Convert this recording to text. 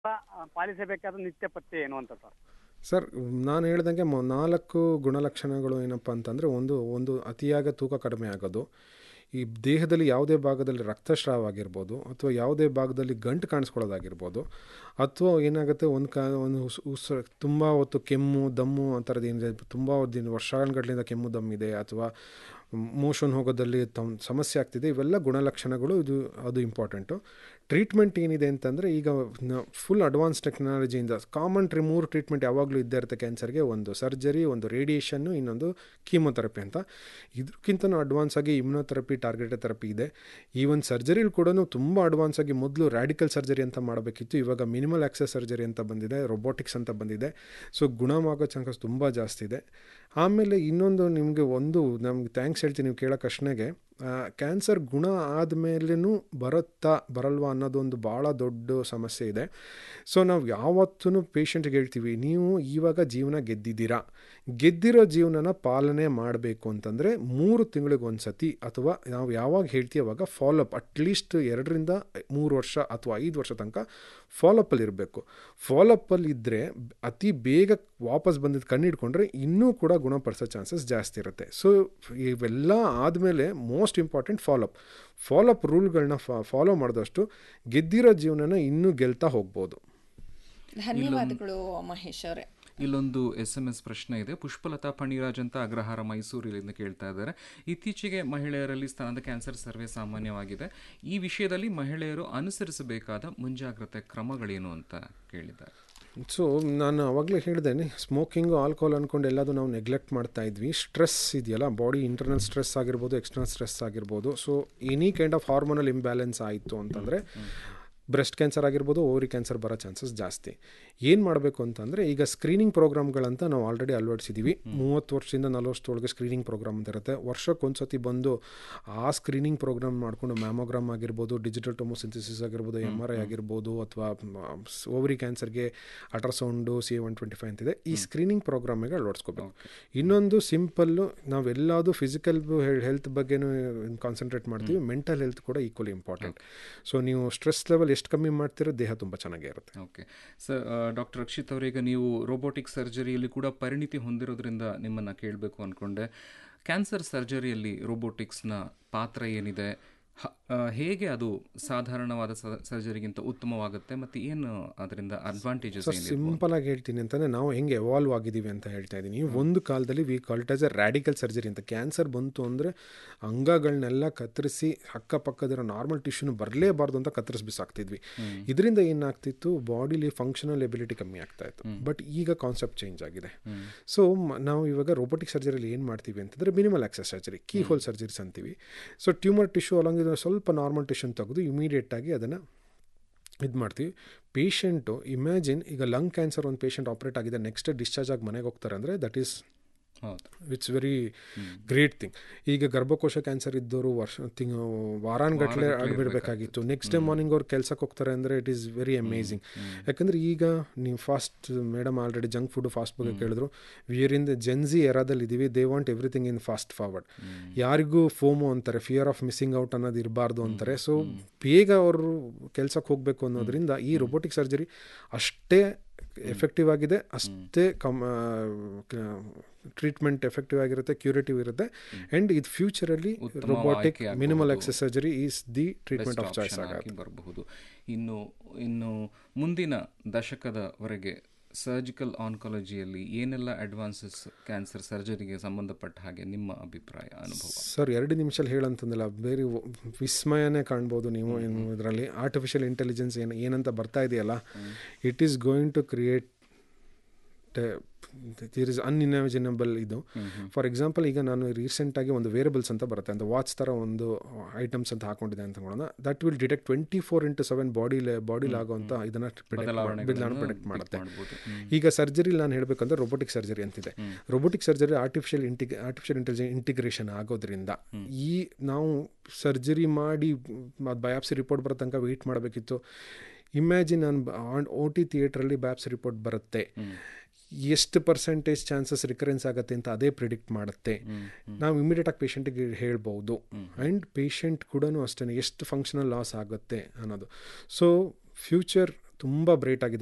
ಪಾಲಿಸಬೇಕಾದ ನಿತ್ಯ ಪಥ್ಯ ಏನು ಅಂತ ಸರ್ ಸರ್ ನಾನು ಹೇಳ್ದಂಗೆ ಮೊ ನಾಲ್ಕು ಗುಣಲಕ್ಷಣಗಳು ಏನಪ್ಪ ಅಂತಂದರೆ ಒಂದು ಒಂದು ಅತಿಯಾಗ ತೂಕ ಕಡಿಮೆ ಆಗೋದು ಈ ದೇಹದಲ್ಲಿ ಯಾವುದೇ ಭಾಗದಲ್ಲಿ ರಕ್ತಸ್ರಾವ ಆಗಿರ್ಬೋದು ಅಥವಾ ಯಾವುದೇ ಭಾಗದಲ್ಲಿ ಗಂಟು ಕಾಣಿಸ್ಕೊಳ್ಳೋದಾಗಿರ್ಬೋದು ಅಥವಾ ಏನಾಗುತ್ತೆ ಒಂದು ಕಾ ಒಂದು ಉಸ್ ಉಸ್ ತುಂಬ ಹೊತ್ತು ಕೆಮ್ಮು ದಮ್ಮು ಆ ಥರದ್ದು ಏನಿದೆ ತುಂಬ ದಿನ ವರ್ಷಗಟ್ಟಲಿಂದ ಕೆಮ್ಮು ದಮ್ಮಿದೆ ಅಥವಾ ಮೋಷನ್ ಹೋಗೋದಲ್ಲಿ ತಮ್ಮ ಸಮಸ್ಯೆ ಆಗ್ತಿದೆ ಇವೆಲ್ಲ ಗುಣಲಕ್ಷಣಗಳು ಇದು ಅದು ಇಂಪಾರ್ಟೆಂಟು ಟ್ರೀಟ್ಮೆಂಟ್ ಏನಿದೆ ಅಂತಂದರೆ ಈಗ ಫುಲ್ ಅಡ್ವಾನ್ಸ್ ಟೆಕ್ನಾಲಜಿಯಿಂದ ಕಾಮನ್ ಟ್ರಿ ಮೂರು ಟ್ರೀಟ್ಮೆಂಟ್ ಯಾವಾಗಲೂ ಇದ್ದೇ ಇರುತ್ತೆ ಕ್ಯಾನ್ಸರ್ಗೆ ಒಂದು ಸರ್ಜರಿ ಒಂದು ರೇಡಿಯೇಷನ್ನು ಇನ್ನೊಂದು ಕೀಮೊಥೆರಪಿ ಅಂತ ಇದಕ್ಕಿಂತನೂ ಅಡ್ವಾನ್ಸ್ ಆಗಿ ಇಮ್ಯುನೊಥೆರಪಿ ಟಾರ್ಗೆಟೆಡ್ ಥೆರಪಿ ಇದೆ ಈ ಒಂದು ಸರ್ಜರಿಲಿ ಕೂಡ ತುಂಬ ಅಡ್ವಾನ್ಸ್ ಆಗಿ ಮೊದಲು ರ್ಯಾಡಿಕಲ್ ಸರ್ಜರಿ ಅಂತ ಮಾಡಬೇಕಿತ್ತು ಇವಾಗ ಮಿನಿಮಲ್ ಆಕ್ಸೆಸ್ ಸರ್ಜರಿ ಅಂತ ಬಂದಿದೆ ರೊಬೋಟಿಕ್ಸ್ ಅಂತ ಬಂದಿದೆ ಸೊ ಗುಣವಾಗೋ ಚಾನ್ಸಸ್ ತುಂಬ ಜಾಸ್ತಿ ಇದೆ ಆಮೇಲೆ ಇನ್ನೊಂದು ನಿಮಗೆ ಒಂದು ನಮ್ಗೆ ಥ್ಯಾಂಕ್ಸ್ ಹೇಳ್ತೀನಿ ನೀವು ಕೇಳೋ ಪ್ರಶ್ನೆಗೆ ಕ್ಯಾನ್ಸರ್ ಗುಣ ಆದಮೇಲೂ ಬರುತ್ತಾ ಬರಲ್ವಾ ಅನ್ನೋದೊಂದು ಭಾಳ ದೊಡ್ಡ ಸಮಸ್ಯೆ ಇದೆ ಸೊ ನಾವು ಯಾವತ್ತೂ ಪೇಷಂಟ್ಗೆ ಹೇಳ್ತೀವಿ ನೀವು ಇವಾಗ ಜೀವನ ಗೆದ್ದಿದ್ದೀರಾ ಗೆದ್ದಿರೋ ಜೀವನನ ಪಾಲನೆ ಮಾಡಬೇಕು ಅಂತಂದರೆ ಮೂರು ತಿಂಗಳಿಗೆ ಒಂದು ಸತಿ ಅಥವಾ ನಾವು ಯಾವಾಗ ಹೇಳ್ತೀವಿ ಅವಾಗ ಫಾಲೋಅಪ್ ಅಟ್ಲೀಸ್ಟ್ ಎರಡರಿಂದ ಮೂರು ವರ್ಷ ಅಥವಾ ಐದು ವರ್ಷ ತನಕ ಫಾಲೋಅಪ್ಪಲ್ಲಿ ಇರಬೇಕು ಫಾಲೋಅಪ್ಪಲ್ಲಿ ಇದ್ದರೆ ಅತಿ ಬೇಗ ವಾಪಸ್ ಬಂದಿದ್ದು ಕಣ್ಣಿಡ್ಕೊಂಡ್ರೆ ಇನ್ನೂ ಕೂಡ ಗುಣಪಡಿಸೋ ಚಾನ್ಸಸ್ ಜಾಸ್ತಿ ಇರುತ್ತೆ ಸೊ ಇವೆಲ್ಲ ಆದಮೇಲೆ ಮೋಸ್ಟ್ ಇಂಪಾರ್ಟೆಂಟ್ ಫಾಲೋಅಪ್ ಫಾಲೋಅಪ್ ರೂಲ್ಗಳನ್ನ ಫಾಲೋ ಮಾಡಿದಷ್ಟು ಗೆದ್ದಿರೋ ಜೀವನನ ಇನ್ನೂ ಗೆಲ್ತಾ ಹೋಗ್ಬೋದು ಧನ್ಯವಾದಗಳು ಮಹೇಶ್ ಅವರೇ ಇಲ್ಲೊಂದು ಎಸ್ ಎಂ ಎಸ್ ಪ್ರಶ್ನೆ ಇದೆ ಪುಷ್ಪಲತಾ ಪಣಿರಾಜ್ ಅಂತ ಅಗ್ರಹಾರ ಮೈಸೂರಿನಿಂದ ಕೇಳ್ತಾ ಇದ್ದಾರೆ ಇತ್ತೀಚೆಗೆ ಮಹಿಳೆಯರಲ್ಲಿ ಸ್ತನದ ಕ್ಯಾನ್ಸರ್ ಸರ್ವೇ ಸಾಮಾನ್ಯವಾಗಿದೆ ಈ ವಿಷಯದಲ್ಲಿ ಮಹಿಳೆಯರು ಅನುಸರಿಸಬೇಕಾದ ಮುಂಜಾಗ್ರತೆ ಕ್ರಮಗಳೇನು ಅಂತ ಕೇಳಿದ್ದಾರೆ ಸೊ ನಾನು ಅವಾಗಲೇ ಹೇಳಿದ್ದೇನೆ ಸ್ಮೋಕಿಂಗು ಆಲ್ಕೋಹಾಲ್ ಅಂದ್ಕೊಂಡು ಎಲ್ಲದೂ ನಾವು ನೆಗ್ಲೆಕ್ಟ್ ಮಾಡ್ತಾ ಇದ್ವಿ ಸ್ಟ್ರೆಸ್ ಇದೆಯಲ್ಲ ಬಾಡಿ ಇಂಟರ್ನಲ್ ಸ್ಟ್ರೆಸ್ ಆಗಿರ್ಬೋದು ಎಕ್ಸ್ಟರ್ನಲ್ ಸ್ಟ್ರೆಸ್ ಆಗಿರ್ಬೋದು so any kind of hormonal imbalance ಆಯಿತು ಅಂತಂದರೆ ಬ್ರೆಸ್ಟ್ ಕ್ಯಾನ್ಸರ್ ಆಗಿರ್ಬೋದು ಓವರಿ ಕ್ಯಾನ್ಸರ್ ಬರೋ ಚಾನ್ಸಸ್ ಜಾಸ್ತಿ ಏನು ಮಾಡಬೇಕು ಅಂತಂದರೆ ಈಗ ಸ್ಕ್ರೀನಿಂಗ್ ಪ್ರೋಗ್ರಾಮ್ಗಳಂತ ನಾವು ಆಲ್ರೆಡಿ ಅಳವಡಿಸಿದ್ದೀವಿ ಮೂವತ್ತು ವರ್ಷದಿಂದ ನಲ್ವತ್ತೊಳಗೆ ಸ್ಕ್ರೀನಿಂಗ್ ಪ್ರೋಗ್ರಾಮ್ ಅಂತ ಇರುತ್ತೆ ವರ್ಷಕ್ಕೊಂದು ಸತಿ ಬಂದು ಆ ಸ್ಕ್ರೀನಿಂಗ್ ಪ್ರೋಗ್ರಾಮ್ ಮಾಡಿಕೊಂಡು ಮ್ಯಾಮೋಗ್ರಾಮ್ ಆಗಿರ್ಬೋದು ಡಿಜಿಟಲ್ ಟೊಮೋಸಿಂಥಿಸಿಸ್ ಆಗಿರ್ಬೋದು ಎಮ್ ಆರ್ ಐ ಆಗಿರ್ಬೋದು ಅಥವಾ ಓವರಿ ಕ್ಯಾನ್ಸರ್ಗೆ ultrasound C one twenty five ಅಂತಿದೆ ಈ ಸ್ಕ್ರೀನಿಂಗ್ ಪ್ರೋಗ್ರಾಮಿಗೆ ಅಳವಡಿಸ್ಕೋಬೇಕು ಇನ್ನೊಂದು ಸಿಂಪಲ್ಲು ನಾವೆಲ್ಲದು ಫಿಸಿಕಲ್ ಹೆಲ್ತ್ ಬಗ್ಗೆನೂ ಕಾನ್ಸಂಟ್ರೇಟ್ ಮಾಡ್ತೀವಿ ಮೆಂಟಲ್ ಹೆಲ್ತ್ ಕೂಡ ಈಕ್ವಲಿ ಇಂಪಾರ್ಟೆಂಟ್ ಸೊ ನೀವು ಸ್ಟ್ರೆಸ್ ಲೆವೆಲ್ ಎಷ್ಟು ಕಮ್ಮಿ ಮಾಡ್ತಿರೋ ದೇಹ ತುಂಬ ಚೆನ್ನಾಗೇ ಇರುತ್ತೆ ಓಕೆ ಸರ್ ಡಾಕ್ಟರ್ ರಕ್ಷಿತ್ ಅವರೀಗ ನೀವು ರೋಬೋಟಿಕ್ ಸರ್ಜರಿಯಲ್ಲಿ ಕೂಡ ಪರಿಣಿತಿ ಹೊಂದಿರೋದ್ರಿಂದ ನಿಮ್ಮನ್ನು ಕೇಳಬೇಕು ಅಂದ್ಕೊಂಡೆ ಕ್ಯಾನ್ಸರ್ ಸರ್ಜರಿಯಲ್ಲಿ ರೋಬೋಟಿಕ್ಸ್ನ ಪಾತ್ರ ಏನಿದೆ ಹೇಗೆ ಅದು ಸಾಧಾರಣವಾದ ಸರ್ಜರಿಗಿಂತ ಉತ್ತಮವಾಗುತ್ತೆ ಮತ್ತು ಏನು ಅದರಿಂದ ಅಡ್ವಾಂಟೇಜಸ್ ಸಿಂಪಲ್ ಆಗಿ ಹೇಳ್ತೀನಿ ಅಂತಂದರೆ ನಾವು ಹೆಂಗೆ ಎವಾಲ್ವ್ ಆಗಿದ್ದೀವಿ ಅಂತ ಹೇಳ್ತಾ ಇದ್ದೀನಿ ಒಂದು ಕಾಲದಲ್ಲಿ we called as a radical surgery ಅಂತ ಕ್ಯಾನ್ಸರ್ ಬಂತು ಅಂದರೆ ಅಂಗಗಳನ್ನೆಲ್ಲ ಕತ್ತರಿಸಿ ಅಕ್ಕಪಕ್ಕದಿರೋ ನಾರ್ಮಲ್ ಟಿಶ್ಯೂನು ಬರಲೇಬಾರ್ದು ಅಂತ ಕತ್ತರಿಸಿ ಬಿಸಾಕ್ತಿದ್ವಿ ಇದರಿಂದ ಏನಾಗ್ತಿತ್ತು ಬಾಡಿಲಿ ಫಂಕ್ಷನಲ್ ಎಬಿಲಿಟಿ ಕಮ್ಮಿ ಆಗ್ತಾ ಇತ್ತು ಬಟ್ ಈಗ ಕಾನ್ಸೆಪ್ಟ್ ಚೇಂಜ್ ಆಗಿದೆ ಸೊ ನಾವು ಇವಾಗ ರೋಬೋಟಿಕ್ ಸರ್ಜರಿಯಲ್ಲಿ ಏನು ಮಾಡ್ತೀವಿ ಅಂತಂದರೆ minimal access surgery keyhole surgeries ಅಂತೀವಿ ಸೊ ಟ್ಯೂಮರ್ ಟಿಶ್ಯೂ ಅಲಾಂಗ್ ಸ್ವಲ್ಪ ನಾರ್ಮಲ್ ಟಿಶ್ಯೂನ್ ತೆಗೆದು ಇಮಿಡಿಯೇಟಾಗಿ ಅದನ್ನು ಇದು ಮಾಡ್ತೀವಿ ಪೇಷಂಟು ಇಮ್ಯಾಜಿನ್ ಈಗ ಲಂಗ್ ಕ್ಯಾನ್ಸರ್ ಒಂದು ಪೇಷಂಟ್ ಆಪ್ರೇಟ್ ಆಗಿದೆ ನೆಕ್ಸ್ಟ್ ಡಿಸ್ಚಾರ್ಜ್ ಆಗಿ ಮನೆಗೆ ಹೋಗ್ತಾರೆ ಅಂದರೆ that is it's very great thing ಈಗ ಗರ್ಭಕೋಶ ಕ್ಯಾನ್ಸರ್ ಇದ್ದವರು ವರ್ಷ ತಿಂಗ್ ವಾರಾನ್ಗಟ್ಟಲೆ ಅಡ್ಬಿಡಬೇಕಾಗಿತ್ತು ನೆಕ್ಸ್ಟ್ ಡೇ ಮಾರ್ನಿಂಗ್ ಅವ್ರು ಕೆಲ್ಸಕ್ಕೆ ಹೋಗ್ತಾರೆ ಅಂದರೆ ಇಟ್ ಈಸ್ ವೆರಿ ಅಮೇಝಿಂಗ್ ಯಾಕಂದರೆ ಈಗ ನೀವು fast madam already junk food fast ಬಗ್ಗೆ ಕೇಳಿದ್ರು ವಿಯರ್ ಇನ್ ದ ಜೆನ್ಜಿ ಎರಾದಲ್ಲಿ ಇದ್ದೀವಿ they want everything in fast forward ಯಾರಿಗೂ ಫೋಮೋ ಅಂತಾರೆ ಫಿಯರ್ ಆಫ್ ಮಿಸ್ಸಿಂಗ್ ಔಟ್ ಅನ್ನೋದು ಇರಬಾರ್ದು ಅಂತಾರೆ ಸೊ ಬೇಗ ಅವರು ಕೆಲ್ಸಕ್ಕೆ ಹೋಗಬೇಕು ಅನ್ನೋದ್ರಿಂದ ಈ ರೊಬೋಟಿಕ್ ಸರ್ಜರಿ ಅಷ್ಟೇ ಎಫೆಕ್ಟಿವ್ ಆಗಿದೆ ಅಷ್ಟೇ ಕಮ್ ಟ್ರೀಟ್ಮೆಂಟ್ ಎಫೆಕ್ಟಿವ್ ಆಗಿರುತ್ತೆ ಕ್ಯೂರೇಟಿವ್ ಇರುತ್ತೆ ಆ್ಯಂಡ್ ಇದು ಫ್ಯೂಚರಲ್ಲಿ robotic minimal access surgery is the treatment of choice ಆಗುತ್ತೆ ಬರಬಹುದು ಇನ್ನು ಇನ್ನು ಮುಂದಿನ ದಶಕದವರೆಗೆ ಸರ್ಜಿಕಲ್ ಆನ್ಕಾಲಜಿಯಲ್ಲಿ ಏನೆಲ್ಲ ಅಡ್ವಾನ್ಸಸ್ ಕ್ಯಾನ್ಸರ್ ಸರ್ಜರಿಗೆ ಸಂಬಂಧಪಟ್ಟ ಹಾಗೆ ನಿಮ್ಮ ಅಭಿಪ್ರಾಯ ಅನುಭವ ಸರ್ ಎರಡು ನಿಮಿಷಲ್ಲಿ ಹೇಳಂತಂದಿಲ್ಲ ಬೇರೆ ವಿಸ್ಮಯನೇ ಕಾಣ್ಬೋದು ನೀವು ಇದರಲ್ಲಿ ಆರ್ಟಿಫಿಷಿಯಲ್ ಇಂಟೆಲಿಜೆನ್ಸ್ ಏನು ಏನಂತ ಬರ್ತಾ ಇದೆಯಲ್ಲ it is going to create there is unimaginable ಇದು ಫಾರ್ ಎಕ್ಸಾಂಪಲ್ ಈಗ ನಾನು ರೀಸೆಂಟಾಗಿ ಒಂದು ವೇರಬಲ್ಸ್ ಅಂತ ಬರುತ್ತೆ ಅಂತ ವಾಚ್ ಥರ ಒಂದು ಐಟಮ್ಸ್ ಅಂತ ಹಾಕೊಂಡಿದೆ ಅಂತ ನೋಡೋಣ that will detect twenty four into seven body ಬಾಡಿಲಿ ಆಗೋಂಥ ಇದನ್ನು ಬದಲಾವಣೆ ಪ್ರಿಡಿಕ್ಟ್ ಮಾಡುತ್ತೆ ಈಗ ಸರ್ಜರಿ ನಾನು ಹೇಳಬೇಕಂದ್ರೆ ರೊಬೋಟಿಕ್ ಸರ್ಜರಿ ಅಂತಿದೆ ರೊಬೋಟಿಕ್ ಸರ್ಜರಿ ಆರ್ಟಿಫಿಷಿಯಲ್ ಇಂಟಿಗ್ ಆರ್ಟಿಫಿಷಿಯಲ್ ಇಂಟೆಲಿಜೆನ್ಸ್ ಇಂಟಿಗ್ರೇಷನ್ ಆಗೋದ್ರಿಂದ ಈ ನಾವು ಸರ್ಜರಿ ಮಾಡಿ ಅದು ಬಯಾಪ್ಸಿ ರಿಪೋರ್ಟ್ ಬರೋ ತನಕ ವೆಯ್ಟ್ ಮಾಡಬೇಕಿತ್ತು ಇಮ್ಯಾಜಿನ್ ನಾನು ಓ ಟಿ ಥಿಯೇಟ್ರಲ್ಲಿ ಬ್ಯಾಪ್ಸಿ ರಿಪೋರ್ಟ್ ಬರುತ್ತೆ ಎಷ್ಟು ಪರ್ಸೆಂಟೇಜ್ ಚಾನ್ಸಸ್ ರಿಕರೆನ್ಸ್ ಆಗುತ್ತೆ ಅಂತ ಅದೇ ಪ್ರಿಡಿಕ್ಟ್ ಮಾಡುತ್ತೆ ನಾವು ಇಮಿಡಿಯೇಟಾಗಿ ಪೇಷಂಟಿಗೆ ಹೇಳ್ಬೋದು ಆ್ಯಂಡ್ ಪೇಷಂಟ್ ಕೂಡ ಅಷ್ಟೇ ಎಷ್ಟು ಫಂಕ್ಷನಲ್ ಲಾಸ್ ಆಗುತ್ತೆ ಅನ್ನೋದು ಸೊ ಫ್ಯೂಚರ್ ತುಂಬ ಬ್ರೈಟ್ ಆಗಿದೆ